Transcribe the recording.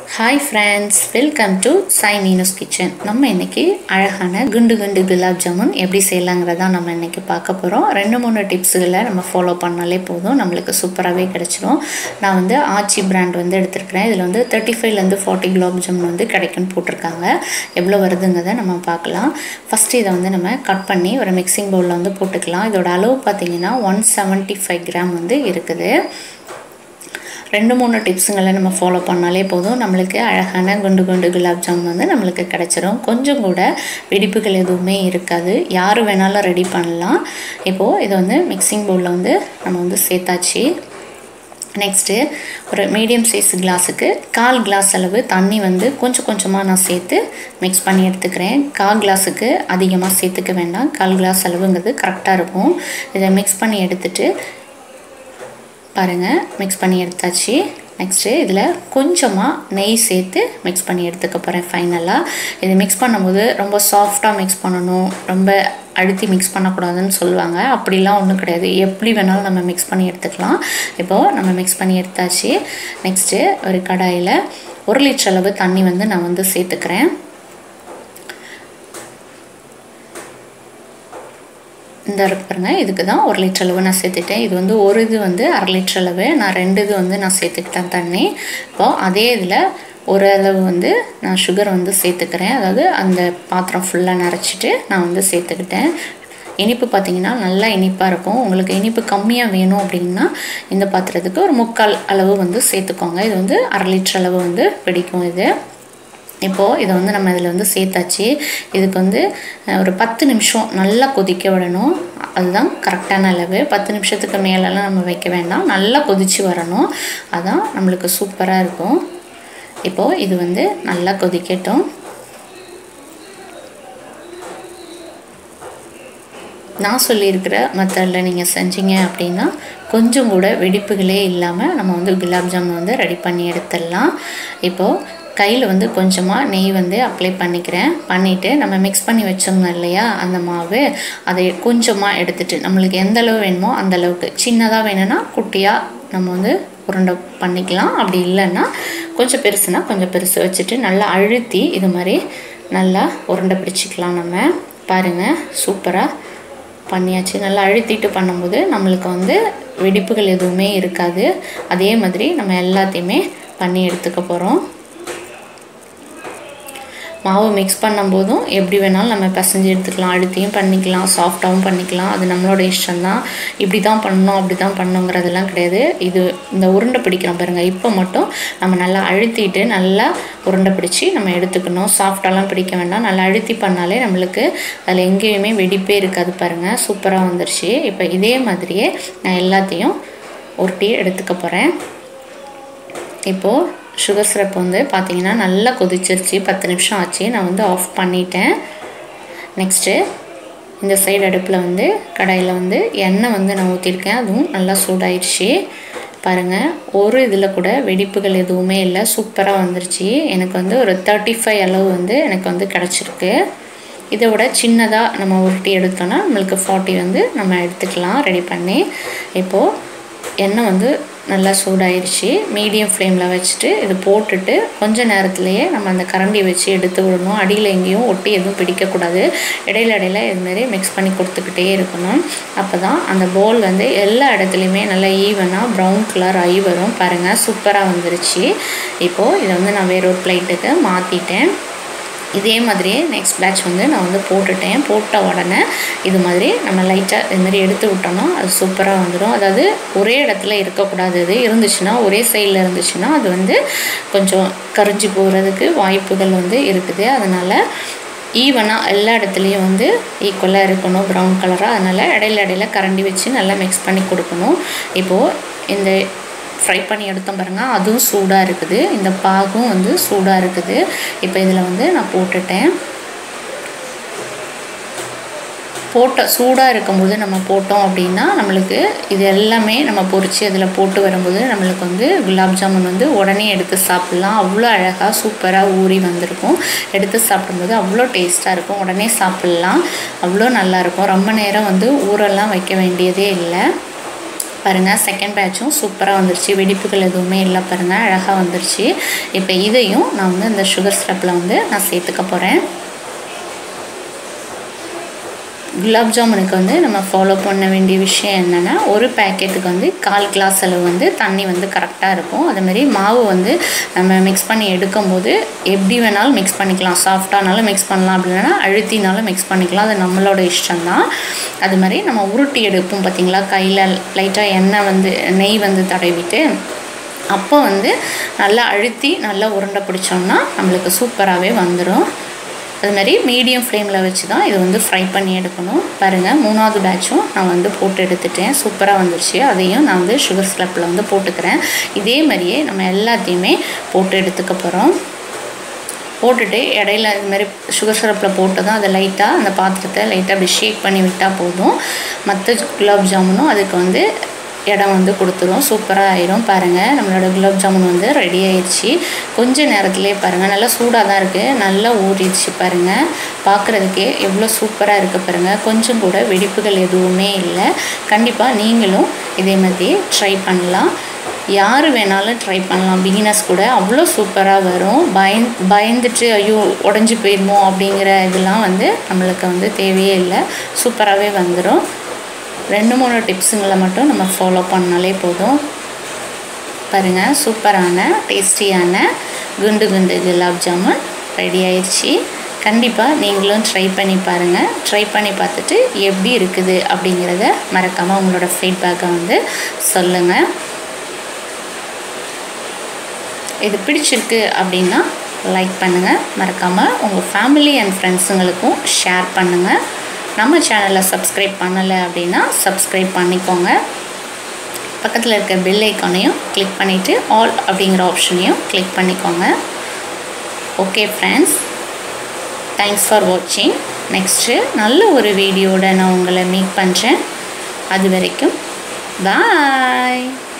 hi friends welcome to Sai Meena's kitchen நம்ம இன்னைக்கு அழகான குண்டு குண்டு குலாப் ஜாமுன் எப்படி செய்யலாங்கிறதா நம்ம இன்னைக்கு பார்க்க போகிறோம் ரெண்டு மூணு டிப்ஸுகளை நம்ம ஃபாலோ பண்ணாலே போதும் நம்மளுக்கு சூப்பராகவே கிடச்சிரும் நான் வந்து ஆச்சி பிராண்ட் வந்து எடுத்திருக்கிறேன் இதில் வந்து தேர்ட்டி ஃபைவ்லேருந்து ஃபார்ட்டி குலாப் ஜாமுன் வந்து கிடைக்குன்னு போட்டிருக்காங்க எவ்வளோ வருதுங்கிறத நம்ம பார்க்கலாம் ஃபஸ்ட்டு இதை வந்து நம்ம கட் பண்ணி ஒரு மிக்சிங் பவுலில் வந்து போட்டுக்கலாம் இதோட அளவு பார்த்தீங்கன்னா ஒன் செவன்ட்டி ஃபைவ் கிராம் வந்து இருக்குது ரெண்டு மூணு டிப்ஸுங்களை நம்ம ஃபாலோ பண்ணாலே போதும் நம்மளுக்கு அழகான குண்டு குண்டு குலாப் ஜாமுன் வந்து நம்மளுக்கு கிடச்சிரும் கொஞ்சம் கூட வெடிப்புகள் எதுவுமே இருக்காது யார் வேணாலும் ரெடி பண்ணலாம் இப்போது இதை வந்து மிக்சிங் பவுலில் வந்து நம்ம வந்து சேர்த்தாச்சு நெக்ஸ்ட்டு ஒரு மீடியம் சைஸ் கிளாஸுக்கு கால் கிளாஸ் அளவு தண்ணி வந்து கொஞ்சம் கொஞ்சமாக நான் சேர்த்து மிக்ஸ் பண்ணி எடுத்துக்கிறேன் கால் கிளாஸுக்கு அதிகமாக சேர்த்துக்க வேண்டாம் கால் கிளாஸ் அளவுங்கிறது கரெக்டாக இருக்கும் இதை மிக்ஸ் பண்ணி எடுத்துட்டு பாருங்கள் மிக்ஸ் பண்ணி எடுத்தாச்சு நெக்ஸ்ட்டு இதில் கொஞ்சமாக நெய் சேர்த்து மிக்ஸ் பண்ணி எடுத்துக்க போகிறேன் ஃபைனலாக இது மிக்ஸ் பண்ணும்போது ரொம்ப சாஃப்டாக மிக்ஸ் பண்ணணும் ரொம்ப அழுத்தி மிக்ஸ் பண்ணக்கூடாதுன்னு சொல்லுவாங்க அப்படிலாம் ஒன்றும் கிடையாது எப்படி வேணாலும் நம்ம மிக்ஸ் பண்ணி எடுத்துக்கலாம் இப்போது நம்ம மிக்ஸ் பண்ணி எடுத்தாச்சு நெக்ஸ்ட்டு ஒரு கடாயில் ஒரு லிட்டர் அளவு தண்ணி வந்து நான் வந்து சேர்த்துக்கிறேன் இந்த பாருங்க இதுக்கு தான் ஒரு லிட்டர் அளவு நான் சேர்த்துட்டேன் இது வந்து ஒரு இது வந்து அரை லிட்டர் அளவு நான் ரெண்டு இது வந்து நான் சேர்த்துக்கிட்டேன் தண்ணி இப்போ அதே இதில் ஒரு அளவு வந்து நான் சுகர் வந்து சேர்த்துக்கிறேன் அதாவது அந்த பாத்திரம் ஃபுல்லாக நிறச்சிட்டு நான் வந்து சேர்த்துக்கிட்டேன் இனிப்பு பார்த்திங்கன்னா நல்லா இனிப்பாக இருக்கும் உங்களுக்கு இனிப்பு கம்மியாக வேணும் அப்படின்னா இந்த பாத்திரத்துக்கு ஒரு முக்கால் அளவு வந்து சேர்த்துக்கோங்க இது வந்து அரை லிட்டர் அளவு வந்து பிடிக்கும் இது இப்போது இதை வந்து நம்ம இதில் வந்து சேர்த்தாச்சு இதுக்கு வந்து ஒரு பத்து நிமிஷம் நல்லா கொதிக்க விடணும் அதுதான் கரெக்டான அளவு பத்து நிமிஷத்துக்கு மேலெல்லாம் நம்ம வைக்க வேண்டாம் நல்லா கொதித்து வரணும் அதான் நம்மளுக்கு சூப்பராக இருக்கும் இப்போது இது வந்து நல்லா கொதிக்கட்டும் நான் சொல்லியிருக்கிற மெத்தடில் நீங்கள் செஞ்சீங்க அப்படின்னா கொஞ்சம் கூட வெடிப்புகளே இல்லாமல் நம்ம வந்து குலாப் ஜாமுன் வந்து ரெடி பண்ணி எடுத்துடலாம் இப்போது கையில் வந்து கொஞ்சமாக நெய் வந்து அப்ளை பண்ணிக்கிறேன் பண்ணிவிட்டு நம்ம மிக்ஸ் பண்ணி வச்சோங்க இல்லையா அந்த மாவு அதை கொஞ்சமாக எடுத்துகிட்டு நம்மளுக்கு எந்த அளவு வேணுமோ அந்த அளவுக்கு சின்னதாக வேணும்னா குட்டியாக நம்ம வந்து உருண்டை பண்ணிக்கலாம் அப்படி இல்லைன்னா கொஞ்சம் பெருசுனா கொஞ்சம் பெருசு வச்சுட்டு நல்லா அழுத்தி இது மாதிரி நல்லா உருண்டை பிடிச்சிக்கலாம் நம்ம பாருங்கள் சூப்பராக பண்ணியாச்சு நல்லா அழுத்திட்டு பண்ணும்போது நம்மளுக்கு வந்து வெடிப்புகள் எதுவுமே இருக்காது அதே மாதிரி நம்ம எல்லாத்தையுமே பண்ணி எடுத்துக்க போகிறோம் மாவு மிக்ஸ் பண்ணும்போதும் எப்படி வேணாலும் நம்ம பிசைஞ்சு எடுத்துக்கலாம் அழுத்தியும் பண்ணிக்கலாம் சாஃப்டாகவும் பண்ணிக்கலாம் அது நம்மளோட இஷ்டம்தான் இப்படி தான் பண்ணணும் அப்படி தான் பண்ணணுங்கிறதெல்லாம் கிடையாது இது இந்த உருண்டை பிடிக்கிறோம் பாருங்கள் இப்போ மட்டும் நம்ம நல்லா அழுத்திட்டு நல்லா உருண்டை பிடிச்சி நம்ம எடுத்துக்கணும் சாஃப்டாலாம் பிடிக்க வேண்டாம் நல்லா அழுத்தி பண்ணாலே நம்மளுக்கு அதில் எங்கேயுமே வெடிப்பே இருக்காது பாருங்கள் சூப்பராக வந்துருச்சு இப்போ இதே மாதிரியே நான் எல்லாத்தையும் உருட்டி எடுத்துக்க போகிறேன் இப்போது சுகர் சிரப் வந்து பார்த்திங்கன்னா நல்லா கொதிச்சிருச்சு பத்து நிமிஷம் ஆச்சு நான் வந்து ஆஃப் பண்ணிட்டேன் நெக்ஸ்ட்டு இந்த சைடு அடுப்பில் வந்து கடாயில் வந்து எண்ணெய் வந்து நான் ஊற்றிருக்கேன் அதுவும் நல்லா சூடாயிடுச்சு பாருங்கள் ஒரு இதில் கூட வெடிப்புகள் எதுவுமே இல்லை சூப்பராக வந்துருச்சு எனக்கு வந்து ஒரு தேர்ட்டி ஃபைவ் அளவு வந்து எனக்கு வந்து கிடச்சிருக்கு இதை விட சின்னதாக நம்ம உருட்டி எடுத்தோன்னா நம்மளுக்கு ஃபார்ட்டி வந்து நம்ம எடுத்துக்கலாம் ரெடி பண்ணி இப்போது எண்ணெய் வந்து நல்லா சூடாயிருச்சு மீடியம் ஃப்ளேமில் வச்சுட்டு இது போட்டுட்டு கொஞ்ச நேரத்துலையே நம்ம அந்த கரண்டி வச்சு எடுத்து விடணும் அடியில் எங்கேயும் ஒட்டி எதுவும் பிடிக்கக்கூடாது இடையில இடையில இதுமாரி மிக்ஸ் பண்ணி கொடுத்துக்கிட்டே இருக்கணும் அப்போ தான் அந்த போல் வந்து எல்லா இடத்துலையுமே நல்லா ஈவனாக ப்ரௌன் கலர் ஆகி வரும் பாருங்கள் சூப்பராக வந்துருச்சு இப்போது இதை வந்து நான் வேற ஒரு பிளேட்டுக்கு மாற்றிட்டேன் இதே மாதிரியே நெக்ஸ்ட் பேட்ச் வந்து நான் வந்து போட்டுட்டேன் போட்ட உடனே இது மாதிரி நம்ம லைட்டாக இது மாதிரி எடுத்து விட்டோம்னா அது சூப்பராக வந்துடும் அதாவது ஒரே இடத்துல இருக்கக்கூடாது அது இருந்துச்சுன்னா ஒரே சைடில் இருந்துச்சுன்னா அது வந்து கொஞ்சம் கரிஞ்சு போகிறதுக்கு வாய்ப்புகள் வந்து இருக்குது அதனால் ஈவனாக எல்லா இடத்துலையும் வந்து ஈக்குவலாக இருக்கணும் ப்ரௌன் கலராக அதனால் இடையில இடையில கரண்டி வச்சு நல்லா மிக்ஸ் பண்ணி கொடுக்கணும் இப்போது இந்த ஃப்ரை பண்ணி எடுத்தோம் பாருங்கள் அதுவும் சூடாக இருக்குது இந்த பாகும் வந்து சூடாக இருக்குது இப்போ இதில் வந்து நான் போட்டுட்டேன் போட்ட சூடாக இருக்கும்போது நம்ம போட்டோம் அப்படின்னா நம்மளுக்கு இது எல்லாமே நம்ம பொறிச்சு அதில் போட்டு வரும்போது நம்மளுக்கு வந்து குலாப் ஜாமுன் வந்து உடனே எடுத்து சாப்பிட்லாம் அவ்வளோ அழகாக சூப்பராக ஊறி வந்திருக்கும் எடுத்து சாப்பிடும்போது அவ்வளோ டேஸ்ட்டாக இருக்கும் உடனே சாப்பிட்லாம் அவ்வளோ நல்லாயிருக்கும் ரொம்ப நேரம் வந்து ஊரெல்லாம் வைக்க வேண்டியதே இல்லை பாருங்கள் செகண்ட் பேட்சும் சூப்பராக வந்துருச்சு வெடிப்புகள் எதுவுமே இல்லை பாருங்கள் அழகாக வந்துருச்சு இப்போ இதையும் நான் வந்து இந்த சுகர் சிரப்பில் வந்து நான் சேர்த்துக்க போகிறேன் குலாப் ஜாமுனுக்கு வந்து நம்ம ஃபாலோ பண்ண வேண்டிய விஷயம் என்னென்னா ஒரு பேக்கெட்டுக்கு வந்து கால் கிளாஸ் அளவு வந்து தண்ணி வந்து கரெக்டாக இருக்கும் அதுமாரி மாவு வந்து நம்ம மிக்ஸ் பண்ணி எடுக்கும்போது எப்படி வேணாலும் மிக்ஸ் பண்ணிக்கலாம் சாஃப்டானாலும் மிக்ஸ் பண்ணலாம் அப்படின்னா அழுத்தினாலும் மிக்ஸ் பண்ணிக்கலாம் அது நம்மளோட இஷ்டம்தான் அது மாதிரி நம்ம உருட்டி எடுப்போம் பார்த்திங்களா கையில் லைட்டாக எண்ணெய் வந்து நெய் வந்து தடவிட்டு அப்போ வந்து நல்லா அழுத்தி நல்லா உருண்டை பிடிச்சோம்னா நம்மளுக்கு சூப்பராகவே வந்துடும் அது மாதிரி மீடியம் ஃப்ளேமில் வச்சு தான் இது வந்து ஃப்ரை பண்ணி எடுக்கணும் பாருங்கள் மூணாவது பேட்சும் நான் வந்து போட்டு எடுத்துட்டேன் சூப்பராக வந்துருச்சு அதையும் நான் வந்து சுகர் ஸ்லப்பில் வந்து போட்டுக்கிறேன் இதே மாதிரியே நம்ம எல்லாத்தையுமே போட்டு எடுத்துக்க போகிறோம் போட்டுட்டு இடையில இது மாதிரி சுகர் சிரப்பில் போட்டு தான் அதை லைட்டாக அந்த பாத்திரத்தை லைட்டாக அப்படி ஷேக் பண்ணி விட்டால் போதும் மற்ற குலாப் ஜாமுனும் அதுக்கு வந்து இடம் வந்து கொடுத்துரும் சூப்பராக ஆயிரும் பாருங்கள் நம்மளோட குலாப் ஜாமுன் வந்து ரெடி ஆயிடுச்சு கொஞ்ச நேரத்துலேயே பாருங்கள் நல்லா சூடாக தான் இருக்குது நல்லா ஊறிடுச்சு பாருங்கள் பார்க்குறதுக்கே எவ்வளோ சூப்பராக இருக்குது பாருங்கள் கொஞ்சம் கூட வெடிப்புகள் எதுவுமே இல்லை கண்டிப்பாக நீங்களும் இதே மாதிரி ட்ரை பண்ணலாம் யார் வேணாலும் ட்ரை பண்ணலாம் பிகினர்ஸ் கூட அவ்வளோ சூப்பராக வரும் பயந் பயந்துட்டு ஐயோ உடஞ்சி போயிடுமோ அப்படிங்கிற இதெல்லாம் வந்து நம்மளுக்கு வந்து தேவையே இல்லை சூப்பராகவே வந்துடும் ரெண்டு மூணு டிப்ஸுங்களை மட்டும் நம்ம ஃபாலோ பண்ணாலே போதும் பாருங்கள் சூப்பரான டேஸ்டியான குண்டு குண்டு குலாப் ஜாமுன் ரெடி ஆயிடுச்சு கண்டிப்பாக நீங்களும் ட்ரை பண்ணி பாருங்கள் ட்ரை பண்ணி பார்த்துட்டு எப்படி இருக்குது அப்படிங்கிறத மறக்காமல் உங்களோட ஃபீட்பேக்கை வந்து சொல்லுங்கள் இது பிடிச்சிருக்கு அப்படின்னா லைக் பண்ணுங்கள் மறக்காமல் உங்கள் ஃபேமிலி அண்ட் ஃப்ரெண்ட்ஸுங்களுக்கும் ஷேர் பண்ணுங்கள் நம்ம சேனலை சப்ஸ்கிரைப் பண்ணலை அப்படின்னா சப்ஸ்கிரைப் பண்ணிக்கோங்க பக்கத்தில் இருக்க பெல் ஐக்கானையும் கிளிக் பண்ணிவிட்டு ஆல் அப்படிங்கிற ஆப்ஷனையும் கிளிக் பண்ணிக்கோங்க ஓகே ஃப்ரெண்ட்ஸ் தேங்க்ஸ் ஃபார் வாட்சிங் நெக்ஸ்ட்டு நல்ல ஒரு வீடியோட நான் உங்களை மீட் பண்ணுறேன் அது வரைக்கும் பாய்